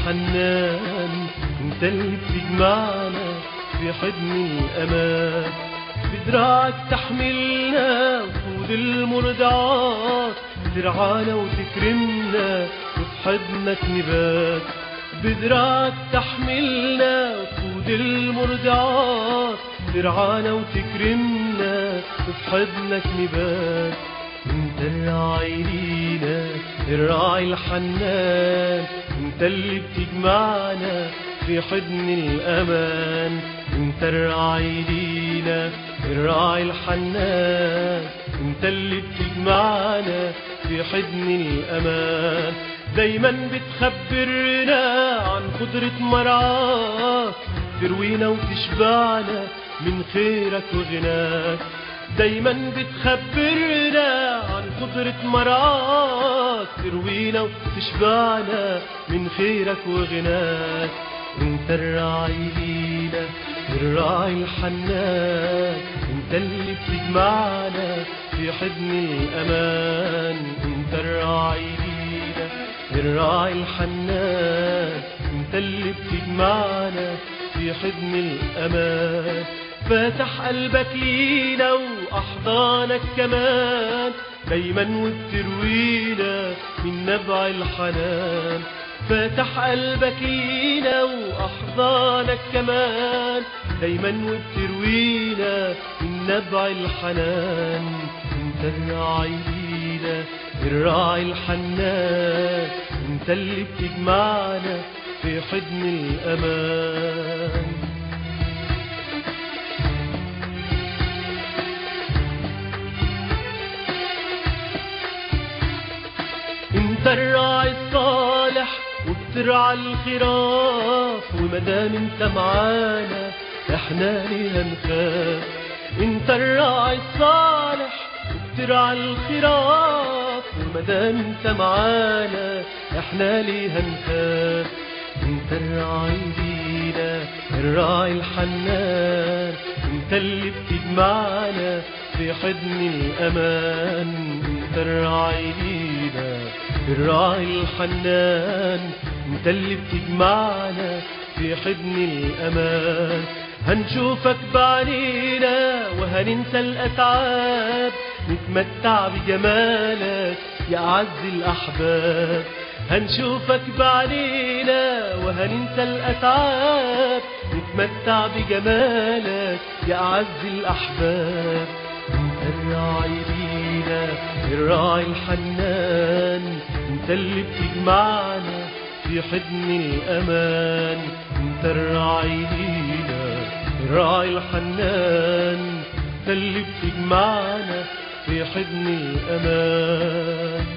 الحنان انت اللي بتجمعنا في حضن الأمان بدراعك تحملنا وخود المرضعات ترعانا وتكرمنا وفي حضنك نبات بدراعك تحملنا وخود المرضعات ترعانا وتكرمنا وفي حضنك نبات انت الراعي لينا الراعي الحنان انت اللي بتجمعنا في حضن الامان انت الراعي لينا الراعي الحنان انت اللي بتجمعنا في حضن الامان دايما بتخبرنا عن قدرة مرعاك تروينا وتشبعنا من خيرك وغناك دايما بتخبرنا عن قدرة مرعاك تروينا وتشبعنا من خيرك وغناك انت الراعي لينا الراعي الحنان انت اللي بتجمعنا في حضن الامان انت الراعي لينا الراعي الحنان انت اللي بتجمعنا في حضن الامان فاتح قلبك لينا واحضانك كمان دايما وبتروينا من نبع الحنان فاتح قلبك لينا واحضانك كمان دايما وبتروينا من نبع الحنان انت الراعي لينا الراعي الحنان انت اللي بتجمعنا في حضن الامان انت الراعي الصالح وبترعى الخراف ومدام انت معانا احنا ليه نخاف انت الراعي الصالح وبترعى الخراف ومدام انت معانا احنا ليه نخاف انت الراعي لينا الراعي الحنان انت اللي بتجمعنا في حضن الامان انت الراعي لينا الراعي الحنان انت اللي بتجمعنا في حضن الامان هنشوفك بعينينا وهننسى الاتعاب نتمتع بجمالك يا اعز الاحباب هنشوفك بعينينا وهننسى الاتعاب نتمتع بجمالك يا اعز الاحباب انت الراعي لينا الراعي الحنان انت اللي بتجمعنا في حضن الامان انت الراعي لينا الراعي الحنان انت اللي بتجمعنا في حضن الامان